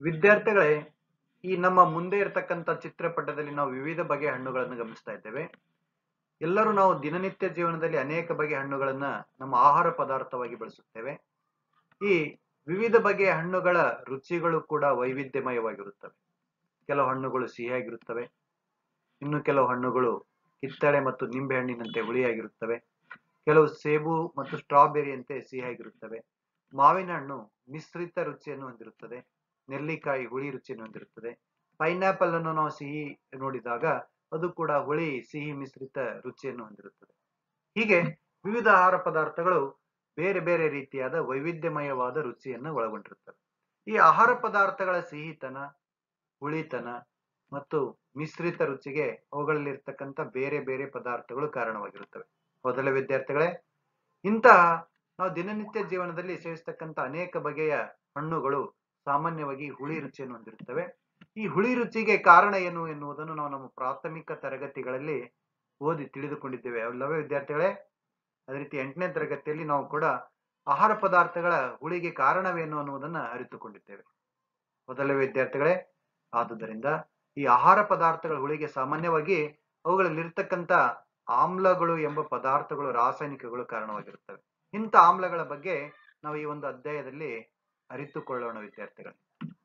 ವಿದ್ಯಾರ್ಥಿಗಳೇ ಈ ನಮ್ಮ ಮುಂದೆ ಇರತಕ್ಕಂತ ಚಿತ್ರಪಟದಲ್ಲಿ ನಾವು ವಿವಿಧ ಬಗೆಯ ಹಣ್ಣುಗಳನ್ನು ಗಮನಿಸ್ತಾ ಇದ್ದೇವೆ ಎಲ್ಲರೂ ನಾವು ದಿನನಿತ್ಯ ಜೀವನದಲ್ಲಿ ಅನೇಕ ಬಗೆಯ ಹಣ್ಣುಗಳನ್ನ ನಮ್ಮ ಆಹಾರ ಪದಾರ್ಥವಾಗಿ ಬಳಸುತ್ತೇವೆ ಈ ವಿವಿಧ ಬಗೆಯ ಹಣ್ಣುಗಳ ರುಚಿಗಳು ಕೂಡ ವೈವಿಧ್ಯಮಯವಾಗಿರುತ್ತವೆ ಕೆಲವು ಹಣ್ಣುಗಳು ಸಿಹಿಯಾಗಿರುತ್ತವೆ ಇನ್ನು ಕೆಲವು ಹಣ್ಣುಗಳು ಕಿತ್ತಳೆ ಮತ್ತು ನಿಂಬೆ ಹಣ್ಣಿನಂತೆ ಹುಳಿಯಾಗಿರುತ್ತವೆ ಕೆಲವು ಸೇಬು ಮತ್ತು ಸ್ಟ್ರಾಬೆರಿಯಂತೆ ಸಿಹಿಯಾಗಿರುತ್ತವೆ ಮಾವಿನ ಹಣ್ಣು ಮಿಶ್ರಿತ ರುಚಿಯನ್ನು ಹೊಂದಿರುತ್ತದೆ ನೆಲ್ಲಿಕಾಯಿ ಹುಳಿ ರುಚಿಯನ್ನು ಹೊಂದಿರುತ್ತದೆ ಪೈನಾಪಲ್ ಅನ್ನು ನಾವು ಸಿಹಿ ನೋಡಿದಾಗ ಅದು ಕೂಡ ಹುಳಿ ಸಿಹಿ ಮಿಶ್ರಿತ ರುಚಿಯನ್ನು ಹೊಂದಿರುತ್ತದೆ ಹೀಗೆ ವಿವಿಧ ಆಹಾರ ಪದಾರ್ಥಗಳು ಬೇರೆ ಬೇರೆ ರೀತಿಯಾದ ವೈವಿಧ್ಯಮಯವಾದ ರುಚಿಯನ್ನು ಒಳಗೊಂಡಿರುತ್ತವೆ ಈ ಆಹಾರ ಪದಾರ್ಥಗಳ ಸಿಹಿತನ ಹುಳಿತನ ಮತ್ತು ಮಿಶ್ರಿತ ರುಚಿಗೆ ಅವುಗಳಲ್ಲಿರ್ತಕ್ಕಂಥ ಬೇರೆ ಬೇರೆ ಪದಾರ್ಥಗಳು ಕಾರಣವಾಗಿರುತ್ತವೆ ಮೊದಲ ವಿದ್ಯಾರ್ಥಿಗಳೇ ಇಂತಹ ನಾವು ದಿನನಿತ್ಯ ಜೀವನದಲ್ಲಿ ಸೇವಿಸ್ತಕ್ಕಂಥ ಅನೇಕ ಬಗೆಯ ಹಣ್ಣುಗಳು ಸಾಮಾನ್ಯವಾಗಿ ಹುಳಿ ರುಚಿಯನ್ನು ಹೊಂದಿರುತ್ತವೆ ಈ ಹುಳಿ ರುಚಿಗೆ ಕಾರಣ ಏನು ಎನ್ನುವುದನ್ನು ನಾವು ನಮ್ಮ ಪ್ರಾಥಮಿಕ ತರಗತಿಗಳಲ್ಲಿ ಓದಿ ತಿಳಿದುಕೊಂಡಿದ್ದೇವೆ ಅಲ್ಲವೇ ವಿದ್ಯಾರ್ಥಿಗಳೇ ಅದೇ ರೀತಿ ಎಂಟನೇ ತರಗತಿಯಲ್ಲಿ ನಾವು ಕೂಡ ಆಹಾರ ಪದಾರ್ಥಗಳ ಹುಳಿಗೆ ಕಾರಣವೇನು ಅನ್ನುವುದನ್ನ ಅರಿತುಕೊಂಡಿದ್ದೇವೆ ಮೊದಲ ವಿದ್ಯಾರ್ಥಿಗಳೇ ಆದುದರಿಂದ ಈ ಆಹಾರ ಪದಾರ್ಥಗಳ ಹುಳಿಗೆ ಸಾಮಾನ್ಯವಾಗಿ ಅವುಗಳಲ್ಲಿರ್ತಕ್ಕಂಥ ಆಮ್ಲಗಳು ಎಂಬ ಪದಾರ್ಥಗಳು ರಾಸಾಯನಿಕಗಳು ಕಾರಣವಾಗಿರುತ್ತವೆ ಇಂಥ ಆಮ್ಲಗಳ ಬಗ್ಗೆ ನಾವು ಈ ಒಂದು ಅಧ್ಯಾಯದಲ್ಲಿ ಅರಿತುಕೊಳ್ಳೋಣ ವಿದ್ಯಾರ್ಥಿಗಳು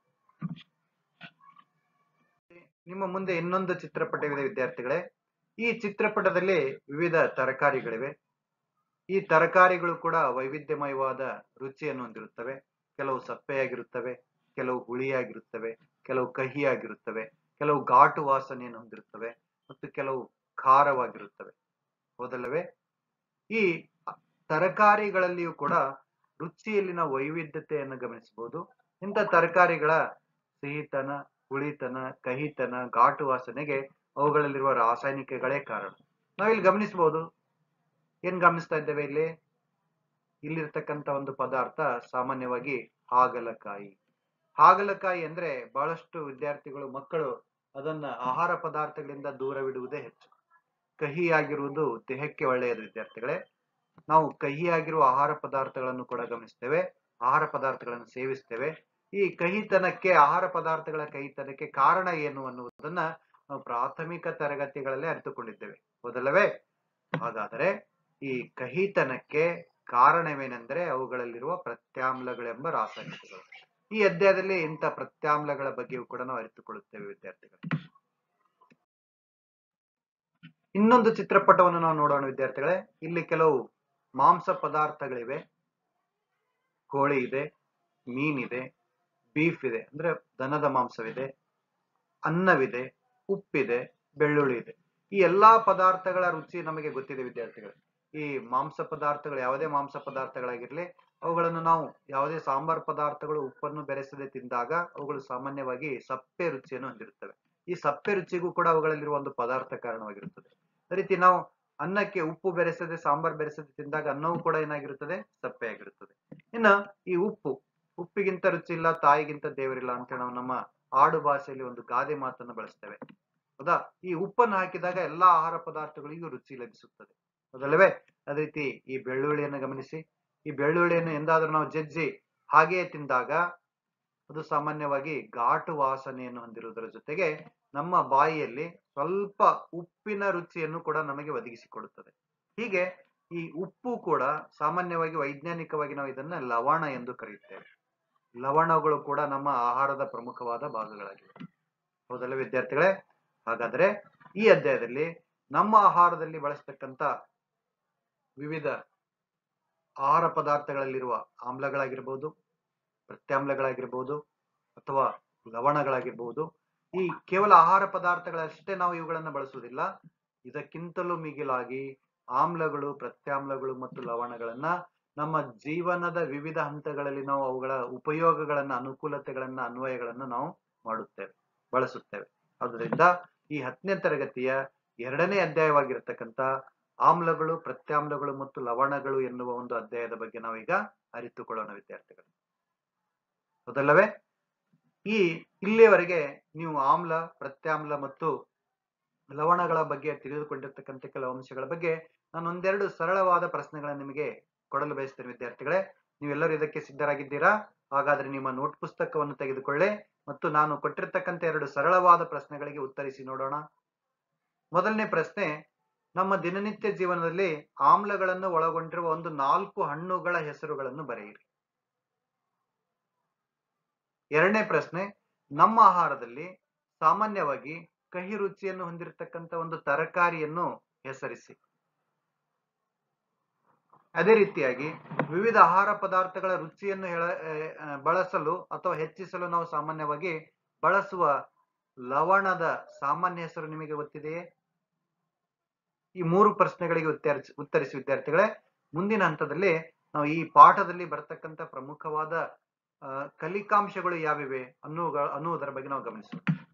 ನಿಮ್ಮ ಮುಂದೆ ಇನ್ನೊಂದು ಚಿತ್ರಪಟವಿದೆ ವಿದ್ಯಾರ್ಥಿಗಳೇ ಈ ಚಿತ್ರಪಟದಲ್ಲಿ ವಿವಿಧ ತರಕಾರಿಗಳಿವೆ ಈ ತರಕಾರಿಗಳು ಕೂಡ ವೈವಿಧ್ಯಮಯವಾದ ರುಚಿಯನ್ನು ಹೊಂದಿರುತ್ತವೆ ಕೆಲವು ಸಪ್ಪೆಯಾಗಿರುತ್ತವೆ ಕೆಲವು ಹುಳಿಯಾಗಿರುತ್ತವೆ ಕೆಲವು ಕಹಿಯಾಗಿರುತ್ತವೆ ಕೆಲವು ಘಾಟು ವಾಸನೆಯನ್ನು ಹೊಂದಿರುತ್ತವೆ ಮತ್ತು ಕೆಲವು ಖಾರವಾಗಿರುತ್ತವೆ ಹೌದಲ್ಲವೇ ಈ ತರಕಾರಿಗಳಲ್ಲಿಯೂ ಕೂಡ ರುಚಿಯಲ್ಲಿನ ವೈವಿಧ್ಯತೆಯನ್ನು ಗಮನಿಸಬಹುದು ಇಂಥ ತರಕಾರಿಗಳ ಸಿಹಿತನ ಹುಳಿತನ ಕಹಿತನ ಘಾಟು ವಾಸನೆಗೆ ಅವುಗಳಲ್ಲಿರುವ ರಾಸಾಯನಿಕಗಳೇ ಕಾರಣ ನಾವಿಲ್ಲಿ ಗಮನಿಸಬಹುದು ಏನ್ ಗಮನಿಸ್ತಾ ಇದ್ದೇವೆ ಇಲ್ಲಿ ಇಲ್ಲಿರ್ತಕ್ಕಂಥ ಒಂದು ಪದಾರ್ಥ ಸಾಮಾನ್ಯವಾಗಿ ಹಾಗಲಕಾಯಿ ಹಾಗಲಕಾಯಿ ಅಂದ್ರೆ ಬಹಳಷ್ಟು ವಿದ್ಯಾರ್ಥಿಗಳು ಮಕ್ಕಳು ಅದನ್ನ ಆಹಾರ ಪದಾರ್ಥಗಳಿಂದ ದೂರವಿಡುವುದೇ ಹೆಚ್ಚು ಕಹಿಯಾಗಿರುವುದು ದೇಹಕ್ಕೆ ಒಳ್ಳೆಯದು ವಿದ್ಯಾರ್ಥಿಗಳೇ ನಾವು ಕಹಿಯಾಗಿರುವ ಆಹಾರ ಪದಾರ್ಥಗಳನ್ನು ಕೂಡ ಗಮನಿಸ್ತೇವೆ ಆಹಾರ ಪದಾರ್ಥಗಳನ್ನು ಸೇವಿಸ್ತೇವೆ ಈ ಕಹಿತನಕ್ಕೆ ಆಹಾರ ಪದಾರ್ಥಗಳ ಕಹಿತನಕ್ಕೆ ಕಾರಣ ಏನು ಅನ್ನುವುದನ್ನ ನಾವು ಪ್ರಾಥಮಿಕ ತರಗತಿಗಳಲ್ಲೇ ಅರಿತುಕೊಂಡಿದ್ದೇವೆ ಹೌದಲ್ಲವೇ ಹಾಗಾದರೆ ಈ ಕಹಿತನಕ್ಕೆ ಕಾರಣವೇನೆಂದರೆ ಅವುಗಳಲ್ಲಿರುವ ಪ್ರತ್ಯಾಮ್ಲಗಳೆಂಬ ರಾಸಾಯನಿಕಗಳು ಈ ಅಧ್ಯಾಯದಲ್ಲಿ ಇಂಥ ಪ್ರತ್ಯಾಮ್ಲಗಳ ಬಗ್ಗೆಯೂ ಕೂಡ ನಾವು ಅರಿತುಕೊಳ್ಳುತ್ತೇವೆ ವಿದ್ಯಾರ್ಥಿಗಳು ಇನ್ನೊಂದು ಚಿತ್ರಪಟವನ್ನು ನಾವು ನೋಡೋಣ ವಿದ್ಯಾರ್ಥಿಗಳೇ ಇಲ್ಲಿ ಕೆಲವು ಮಾಂಸ ಪದಾರ್ಥಗಳಿವೆ ಕೋಳಿ ಇದೆ ಮೀನಿದೆ ಬೀಫ್ ಇದೆ ಅಂದ್ರೆ ದನದ ಮಾಂಸವಿದೆ ಅನ್ನವಿದೆ ಉಪ್ಪಿದೆ ಬೆಳ್ಳುಳ್ಳಿ ಇದೆ ಈ ಎಲ್ಲಾ ಪದಾರ್ಥಗಳ ರುಚಿ ನಮಗೆ ಗೊತ್ತಿದೆ ವಿದ್ಯಾರ್ಥಿಗಳು ಈ ಮಾಂಸ ಪದಾರ್ಥಗಳು ಯಾವುದೇ ಮಾಂಸ ಪದಾರ್ಥಗಳಾಗಿರ್ಲಿ ಅವುಗಳನ್ನು ನಾವು ಯಾವುದೇ ಸಾಂಬಾರ್ ಪದಾರ್ಥಗಳು ಉಪ್ಪನ್ನು ಬೆರೆಸದೆ ತಿಂದಾಗ ಅವುಗಳು ಸಾಮಾನ್ಯವಾಗಿ ಸಪ್ಪೆ ರುಚಿಯನ್ನು ಹೊಂದಿರುತ್ತವೆ ಈ ಸಪ್ಪೆ ರುಚಿಗೂ ಕೂಡ ಅವುಗಳಲ್ಲಿರುವ ಒಂದು ಪದಾರ್ಥ ಕಾರಣವಾಗಿರುತ್ತದೆ ಅದೇ ರೀತಿ ನಾವು ಅನ್ನಕ್ಕೆ ಉಪ್ಪು ಬೆರೆಸದೆ ಸಾಂಬಾರ್ ಬೆರೆಸದೆ ತಿಂದಾಗ ಅನ್ನವೂ ಕೂಡ ಏನಾಗಿರುತ್ತದೆ ಸಪ್ಪೆ ಆಗಿರುತ್ತದೆ ಇನ್ನು ಈ ಉಪ್ಪು ಉಪ್ಪಿಗಿಂತ ರುಚಿ ಇಲ್ಲ ತಾಯಿಗಿಂತ ದೇವರಿಲ್ಲ ಅಂತ ನಾವು ನಮ್ಮ ಆಡು ಭಾಷೆಯಲ್ಲಿ ಒಂದು ಗಾದೆ ಮಾತನ್ನು ಬಳಸ್ತೇವೆ ಹೌದಾ ಈ ಉಪ್ಪನ್ನು ಹಾಕಿದಾಗ ಎಲ್ಲಾ ಆಹಾರ ಪದಾರ್ಥಗಳಿಗೂ ರುಚಿ ಲಭಿಸುತ್ತದೆ ಹೌದಲ್ಲವೇ ಅದೇ ರೀತಿ ಈ ಬೆಳ್ಳುಳ್ಳಿಯನ್ನು ಗಮನಿಸಿ ಈ ಬೆಳ್ಳುಳ್ಳಿಯನ್ನು ಎಂದಾದ್ರೂ ನಾವು ಜಜ್ಜಿ ಹಾಗೆಯೇ ತಿಂದಾಗ ಅದು ಸಾಮಾನ್ಯವಾಗಿ ಘಾಟು ವಾಸನೆಯನ್ನು ಹೊಂದಿರುವುದರ ಜೊತೆಗೆ ನಮ್ಮ ಬಾಯಿಯಲ್ಲಿ ಸ್ವಲ್ಪ ಉಪ್ಪಿನ ರುಚಿಯನ್ನು ಕೂಡ ನಮಗೆ ಒದಗಿಸಿಕೊಡುತ್ತದೆ ಹೀಗೆ ಈ ಉಪ್ಪು ಕೂಡ ಸಾಮಾನ್ಯವಾಗಿ ವೈಜ್ಞಾನಿಕವಾಗಿ ನಾವು ಇದನ್ನ ಲವಣ ಎಂದು ಕರೆಯುತ್ತೇವೆ ಲವಣಗಳು ಕೂಡ ನಮ್ಮ ಆಹಾರದ ಪ್ರಮುಖವಾದ ಭಾಗಗಳಾಗಿವೆ ಹೌದಲ್ಲ ವಿದ್ಯಾರ್ಥಿಗಳೇ ಹಾಗಾದ್ರೆ ಈ ಅಧ್ಯಾಯದಲ್ಲಿ ನಮ್ಮ ಆಹಾರದಲ್ಲಿ ಬಳಸ್ತಕ್ಕಂಥ ವಿವಿಧ ಆಹಾರ ಪದಾರ್ಥಗಳಲ್ಲಿರುವ ಆಮ್ಲಗಳಾಗಿರ್ಬೋದು ಪ್ರತ್ಯಾಮ್ಲಗಳಾಗಿರ್ಬೋದು ಅಥವಾ ಲವಣಗಳಾಗಿರ್ಬೋದು ಈ ಕೇವಲ ಆಹಾರ ಪದಾರ್ಥಗಳಷ್ಟೇ ನಾವು ಇವುಗಳನ್ನು ಬಳಸುವುದಿಲ್ಲ ಇದಕ್ಕಿಂತಲೂ ಮಿಗಿಲಾಗಿ ಆಮ್ಲಗಳು ಪ್ರತ್ಯಾಮ್ಲಗಳು ಮತ್ತು ಲವಣಗಳನ್ನ ನಮ್ಮ ಜೀವನದ ವಿವಿಧ ಹಂತಗಳಲ್ಲಿ ನಾವು ಅವುಗಳ ಉಪಯೋಗಗಳನ್ನ ಅನುಕೂಲತೆಗಳನ್ನ ಅನ್ವಯಗಳನ್ನ ನಾವು ಮಾಡುತ್ತೇವೆ ಬಳಸುತ್ತೇವೆ ಆದ್ದರಿಂದ ಈ ಹತ್ತನೇ ತರಗತಿಯ ಎರಡನೇ ಅಧ್ಯಾಯವಾಗಿರ್ತಕ್ಕಂಥ ಆಮ್ಲಗಳು ಪ್ರತ್ಯಾಮ್ಲಗಳು ಮತ್ತು ಲವಣಗಳು ಎನ್ನುವ ಒಂದು ಅಧ್ಯಾಯದ ಬಗ್ಗೆ ನಾವೀಗ ಅರಿತುಕೊಳ್ಳೋಣ ವಿದ್ಯಾರ್ಥಿಗಳು ಹೌದಲ್ಲವೇ ಈ ಇಲ್ಲಿಯವರೆಗೆ ನೀವು ಆಮ್ಲ ಪ್ರತ್ಯಾಮ್ಲ ಮತ್ತು ಲವಣಗಳ ಬಗ್ಗೆ ತಿಳಿದುಕೊಂಡಿರ್ತಕ್ಕಂಥ ಕೆಲವು ಅಂಶಗಳ ಬಗ್ಗೆ ನಾನು ಒಂದೆರಡು ಸರಳವಾದ ಪ್ರಶ್ನೆಗಳನ್ನು ನಿಮಗೆ ಕೊಡಲು ಬಯಸ್ತೇನೆ ವಿದ್ಯಾರ್ಥಿಗಳೇ ನೀವೆಲ್ಲರೂ ಇದಕ್ಕೆ ಸಿದ್ಧರಾಗಿದ್ದೀರಾ ಹಾಗಾದ್ರೆ ನಿಮ್ಮ ನೋಟ್ ಪುಸ್ತಕವನ್ನು ತೆಗೆದುಕೊಳ್ಳಿ ಮತ್ತು ನಾನು ಕೊಟ್ಟಿರ್ತಕ್ಕಂಥ ಎರಡು ಸರಳವಾದ ಪ್ರಶ್ನೆಗಳಿಗೆ ಉತ್ತರಿಸಿ ನೋಡೋಣ ಮೊದಲನೇ ಪ್ರಶ್ನೆ ನಮ್ಮ ದಿನನಿತ್ಯ ಜೀವನದಲ್ಲಿ ಆಮ್ಲಗಳನ್ನು ಒಳಗೊಂಡಿರುವ ಒಂದು ನಾಲ್ಕು ಹಣ್ಣುಗಳ ಹೆಸರುಗಳನ್ನು ಬರೆಯಿರಿ ಎರಡನೇ ಪ್ರಶ್ನೆ ನಮ್ಮ ಆಹಾರದಲ್ಲಿ ಸಾಮಾನ್ಯವಾಗಿ ಕಹಿ ರುಚಿಯನ್ನು ಹೊಂದಿರತಕ್ಕಂತ ಒಂದು ತರಕಾರಿಯನ್ನು ಹೆಸರಿಸಿ ಅದೇ ರೀತಿಯಾಗಿ ವಿವಿಧ ಆಹಾರ ಪದಾರ್ಥಗಳ ರುಚಿಯನ್ನು ಹೇಳ ಆ, ಬಳಸಲು ಅಥವಾ ಹೆಚ್ಚಿಸಲು ನಾವು ಸಾಮಾನ್ಯವಾಗಿ ಬಳಸುವ ಲವಣದ ಸಾಮಾನ್ಯ ಹೆಸರು ನಿಮಗೆ ಗೊತ್ತಿದೆಯೇ ಈ ಮೂರು ಪ್ರಶ್ನೆಗಳಿಗೆ ಉತ್ತರಿಸಿ ಉತ್ತರಿಸಿ ವಿದ್ಯಾರ್ಥಿಗಳೇ ಮುಂದಿನ ಹಂತದಲ್ಲಿ ನಾವು ಈ ಪಾಠದಲ್ಲಿ ಬರ್ತಕ್ಕಂಥ ಪ್ರಮುಖವಾದ ಆ, ಕಲಿಕಾಂಶಗಳು ಯಾವಿವೆ ಅನ್ನುವ ಅನ್ನುವುದರ ಬಗ್ಗೆ ನಾವು ಗಮನಿಸೋಣ